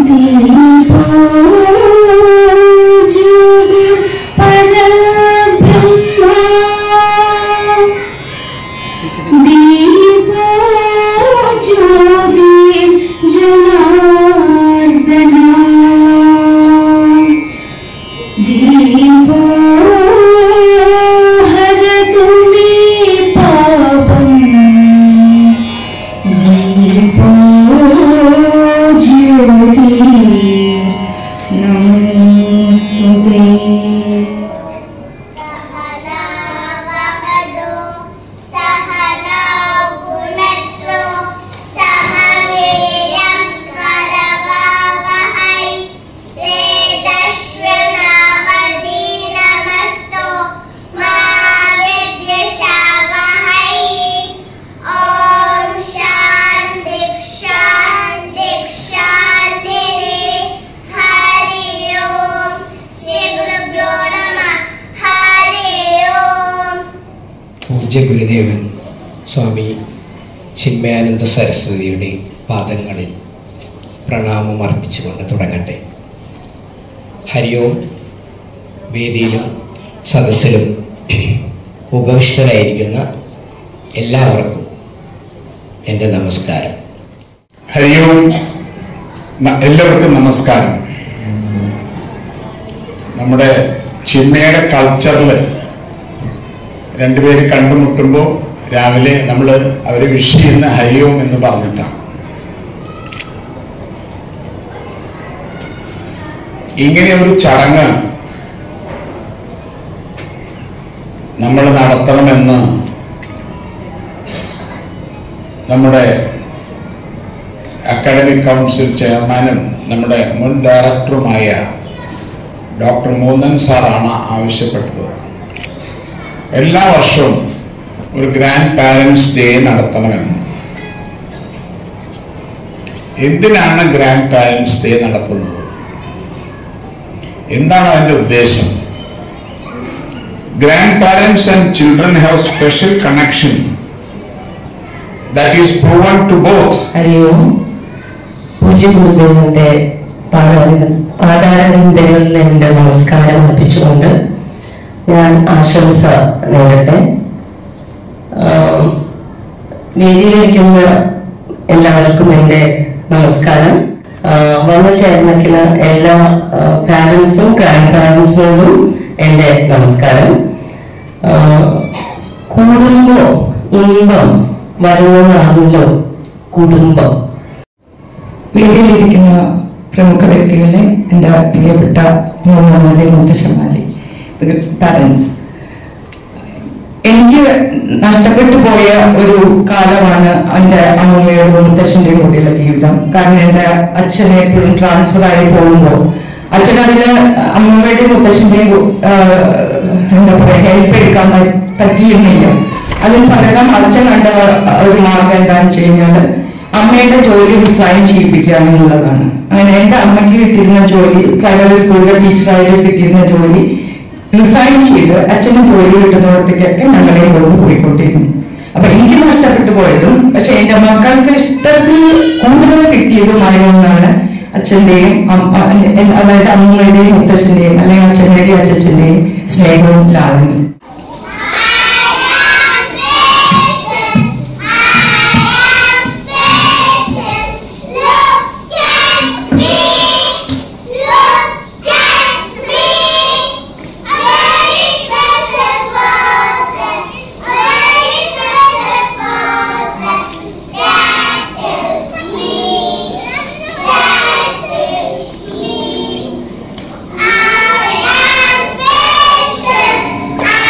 പൂജ്യ ഗുരുദേവൻ സ്വാമി ചിന്മയാനന്ദ സരസ്വതിയുടെ പാദങ്ങളിൽ പ്രണാമം അർപ്പിച്ചുകൊണ്ട് തുടങ്ങട്ടെ ഹരിയോം വേദിയിലും സദസ്സിലും ഉപവിഷ്ടരായിരിക്കുന്ന എല്ലാവർക്കും എൻ്റെ നമസ്കാരം ഹരിയോം ന- എല്ലാവർക്കും നമസ്കാരം നമ്മുടെ ചിന്മയുടെ കൾച്ചറിൽ രണ്ടുപേര് കണ്ടുമുട്ടുമ്പോൾ രാവിലെ നമ്മൾ അവരെ വിഷ് ചെയ്യുന്ന ഹരിയോം എന്ന് പറഞ്ഞിട്ടാണ് ഇങ്ങനെ ഒരു ചടങ്ങ് നമ്മൾ നടത്തണമെന്ന് നമ്മുടെ അക്കാഡമിക് കൗൺസിൽ ചെയർമാനും നമ്മുടെ മുൻ ഡയറക്ടറുമായ ഡോക്ടർ മൂന്നൻ സാറാണ് ആവശ്യപ്പെട്ടത് എല്ലാ വർഷവും ഒരു ഗ്രാൻഡ് പാരൻസ് ഡേ നടത്തണമെന്ന് എന്തിനാണ് ഗ്രാൻഡ് പാരൻസ് ഡേ നടത്തുന്നത് എന്താണ് അതിന്റെ ഉദ്ദേശം grandparents and children have special connection that is proven to both ഹരിയോം പൂജ്യ ഗുരുദേവന്റെ പാതാരവിന്ദങ്ങളിൽ എൻ്റെ നമസ്കാരം അർപ്പിച്ചുകൊണ്ട് ഞാൻ ആശംസ നേരട്ടെ ആം, വേദിയിലിരിക്കുന്ന എല്ലാവർക്കും എൻ്റെ നമസ്കാരം ആ, വന്നു ചേർന്നിരിക്കുന്ന എല്ലാ പാരൻസും ഗ്രാൻഡ് പാരൻസിനോടും എൻ്റെ നമസ്കാരം ആ, കൂടുമ്പോ ഇമ്പം വരുന്നതാണല്ലോ കുടുംബം വേദിയിലിരിക്കുന്ന പ്രമുഖ വ്യക്തികളെ എൻ്റെ പ്രിയപ്പെട്ട മൂന്നമാരെ മുത്തശ്ശന്മാരെ പാരൻസ് എനിക്ക് നഷ്ടപ്പെട്ടു പോയ ഒരു കാലമാണ് എൻ്റെ അമ്മയുടെ മുത്തശ്ശൻ്റെയും കൂടെയുള്ള ജീവിതം കാരണം എൻ്റെ അച്ഛനെ എപ്പോഴും ട്രാൻസ്ഫർ ആയി പോകുമ്പോൾ അച്ഛൻ അതിന് അമ്മയുടെയും മുത്തശ്ശൻ്റെയും എന്താ പറയുക ഹെൽപ്പ് എടുക്കാൻ പ- പറ്റിയിരുന്നില്ല അതിന് പകരം അച്ഛൻ കണ്ട ഒരു മാർഗം എന്താണെന്ന് വെച്ച് കഴിഞ്ഞാൽ അമ്മയുടെ ജോലി റിസൈൻ ചെയ്യിപ്പിക്കുക എന്നുള്ളതാണ് അങ്ങനെ എൻ്റെ അമ്മയ്ക്ക് കിട്ടിയിരുന്ന ജോലി പ്രൈമറി സ്കൂളിലെ ടീച്ചറായിട്ട് കിട്ടിയിരുന്ന ജോലി റിസൈൻ ചെയ്ത് അച്ഛന് ജോലി കിട്ടുന്നിടത്തേക്കൊക്കെ ഞങ്ങളെ കൊണ്ട് പോയിക്കൊണ്ടിരുന്നു അപ്പൊ എനിക്ക് നഷ്ടപ്പെട്ടു പോയതും പക്ഷെ എന്റെ മക്കൾക്ക് ഇഷ്ടത്തിൽ കൂടുതൽ കിട്ടിയതുമായ ഒന്നാണ് അച്ഛന്റെയും അമ്മ- എ- അതായത് അമ്മയുടെയും മുത്തച്ഛന്റെയും അല്ലെങ്കിൽ അച്ഛന്റെയും അച്ഛന്റെയും സ്നേഹവും ലാളനയും I am special.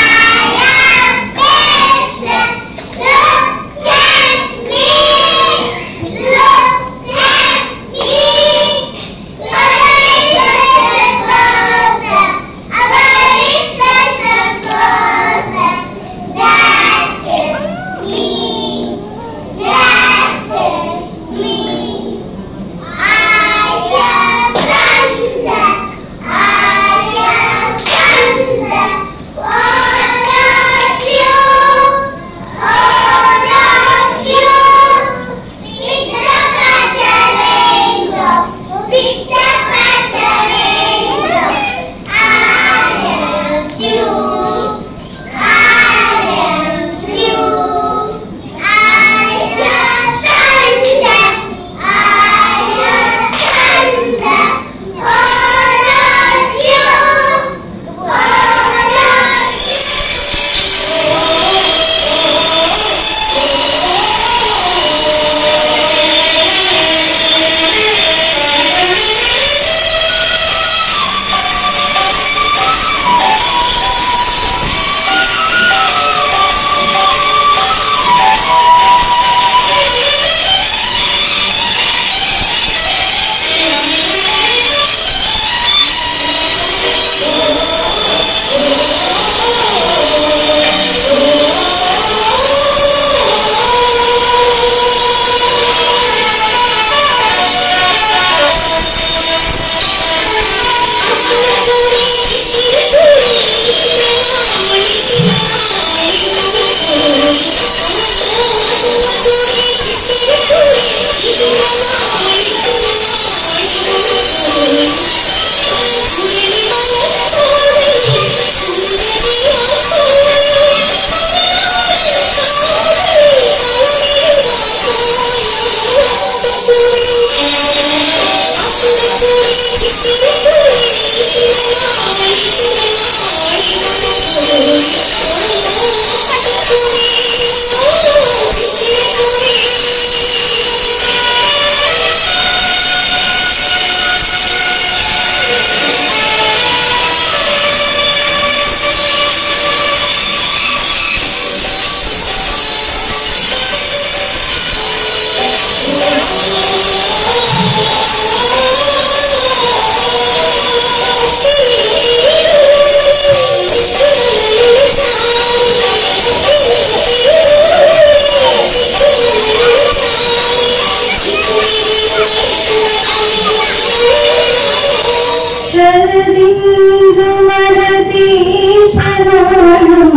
ശരദിന്ദുമരദീപനാളം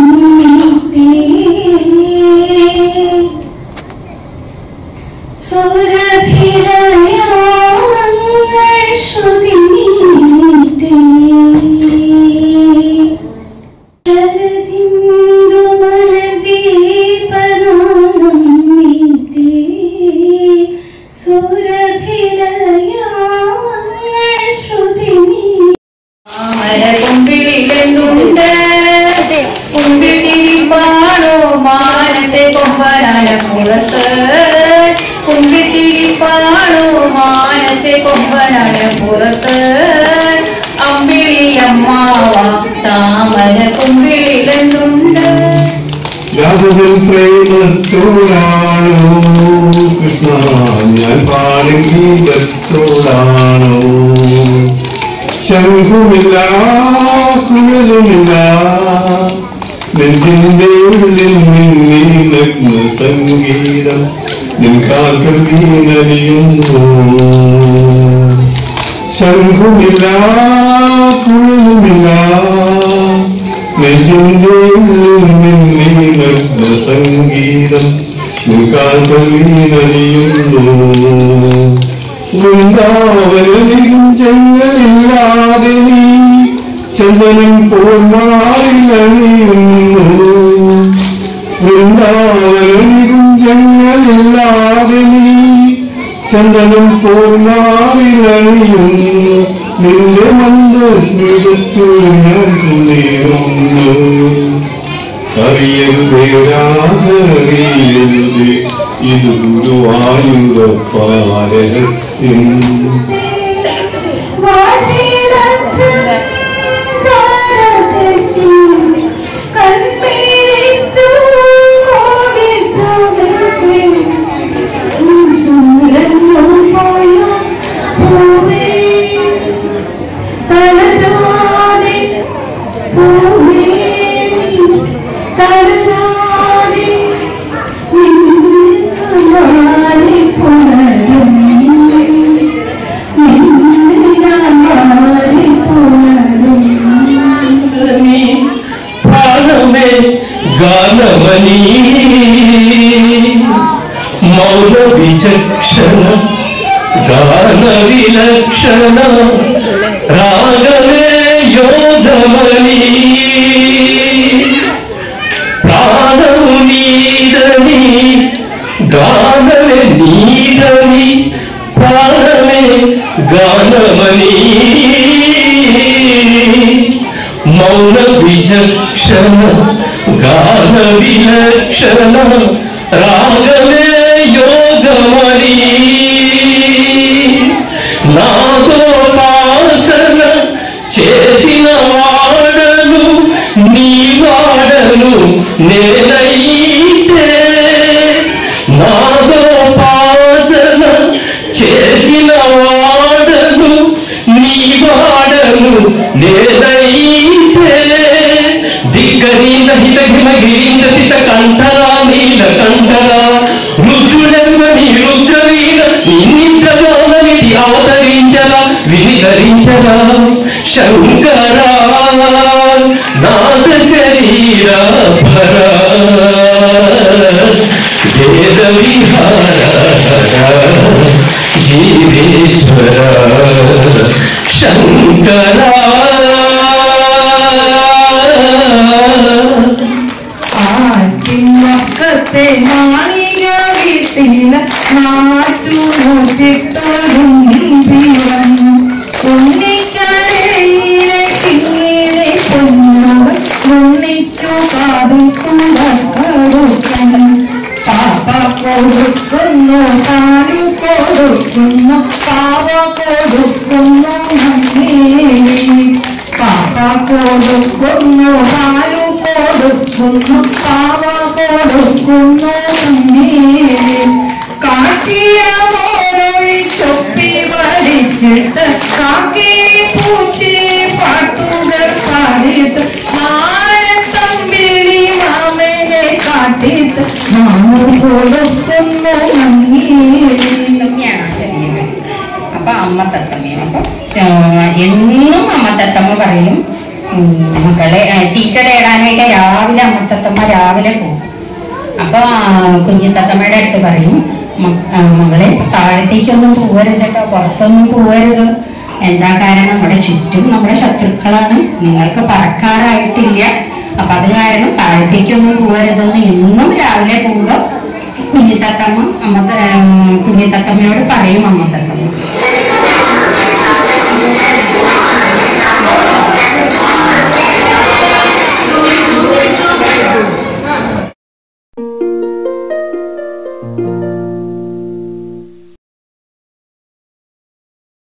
നീട്ടി സുരഭിരയാമങ്ങൾ ശ്രുതി നീട്ടി ശരദിന്ദുമരദീപനാളം നീട്ടി സുരഭിരയാമങ്ങൾ ശ്രുതി നീട്ടി കുമ്പിളിലെന്നുണ്ട് കുമ്പിളി പാടോ മാനത്തെ കൊമ്പനായ പുറത്ത് കുമ്പിളി പാടോ മാനത്തെ കൊമ്പനായ പുറത്ത് അമ്പിളി അമ്മാവ താമര കുമ്പിളിലെന്നുണ്ട് രാഘവൻ പ്രേമത്തോടാണോ കൃഷ്ണ ഞാൻ പാടും ഗീതത്തോടാണോ ശംഖുമില്ല കുഴലുമില്ല നെഞ്ചിന്റെ ഉള്ളിൽ നിന്നീ നഗ്ന സംഗീതം നിൻ കാൽക്കൽ വീണറിയുന്നു ശംഖുമില്ല കുഴലുമില്ല നെഞ്ചിന്റെ ഉള്ളിൽ നിന്നീ നഗ്ന സംഗീതം നിൽക്കാൽക്കൽ വീണറിയുന്നു വൃന്ദാവനിലും ചെങ്ങളില്ലാതെ നീ ചന്ദനം പോർമാറിലണിയുന്നു വൃന്ദാവനിലും ചെങ്ങളില്ലാതെ നീ ചന്ദനം പോർമാറിലണിയുന്നു നിന്റെ മന്ദ സ്മൃതത്തു ഞാൻ കുളിരുന്നു അറിയരുതേ രാധറിയരുതേ ഇത് ഗുരുവായൂരപ്പാരഹസ്യം പ്രാണമേ ഗാനമണി മൗന വിചക്ഷണ ഗാനവിലക്ഷണ രാഗമേ യോഗമണി പ്രാണമു നീതനി ഗാനമേ നീതനി പ്രാണമേ ഗാനമണി മൗന വിചക്ഷണ ഗാന വിലക്ഷണ രാഗമേ യോഗമണി నాదోపాసన చేసిన వాడను నీ వాడను నేనైతే నాదోపాసన చేసిన వాడను నీ వాడను నేనైతే దిగ్గరీంద హిత హిమ గిరీంద సిత కంఠరా నీల కంఠరా రుద్రుడెన్న నీ రుద్రవీణ నిన్నింద్రలోనవిధి అవతరించరా వినిధరించరా శంకరా నాద శరీర భర వేద విహార జీవేశ్వర శంకరా ആറ്റിനക്കത്തെ മാളിക വീട്ടില നാട്ടുനോട്ടിട്ടൊരു വീരൻ ഉണ്ണിക്കരയിലെ കിങ്ങിലെ പൊന്നവൻ ഉണ്ണിക്കു കാതിൽ കൊടുക്കൻ പാപ്പ കൊടുക്കുന്നു താനു കൊടുക്കുന്നു പാവ കൊടുക്കുന്നു നന്ദി പാപ്പ കൊടുക്കുന്നു പാലു കൊടുക്കുന്നു പാവ കൊടുക്കുന്നു നന്ദി കാറ്റിയ മോരൊഴി ചൊപ്പി വടിച്ചിട്ട് കാക്കി പൂച്ചി പാട്ടുകൾ പാടിയിട്ട് മാനത്തമ്പിളി മാമനെ കാട്ടിയിട്ട് മാമ കൊടുക്കുന്നു നന്ദി തത്തമ്മയാണ് ശരീരം അപ്പൊ അമ്മ തത്തമ്മയാണ് അപ്പൊ എന്നും അമ്മത്തത്തമ്മ പറയും ഉം, മക്കളെ ആ, തീറ്റ തേടാനായിട്ട് രാവിലെ അമ്മത്തത്തമ്മ രാവിലെ പോകും അപ്പൊ ആ, കുഞ്ഞിത്തത്തമ്മയുടെ അടുത്ത് പറയും "മ- ആ, മകളെ താഴത്തേക്കൊന്നും പോവരുത് കേട്ടോ പുറത്തൊന്നും പോവരുത് എന്താ കാരണം നമ്മുടെ ചുറ്റും നമ്മുടെ ശത്രുക്കളാണ് നിങ്ങൾക്ക് പറക്കാറായിട്ടില്ല അപ്പൊ അത് കാരണം താഴത്തേക്കൊന്നും പോവരുതെന്ന് എന്നും രാവിലെ പോകുമ്പോൾ കുഞ്ഞിത്തത്തമ്മ അമ്മ കുഞ്ഞിത്തത്തമ്മയോട് പറയും അമ്മത്തത്തമ്മ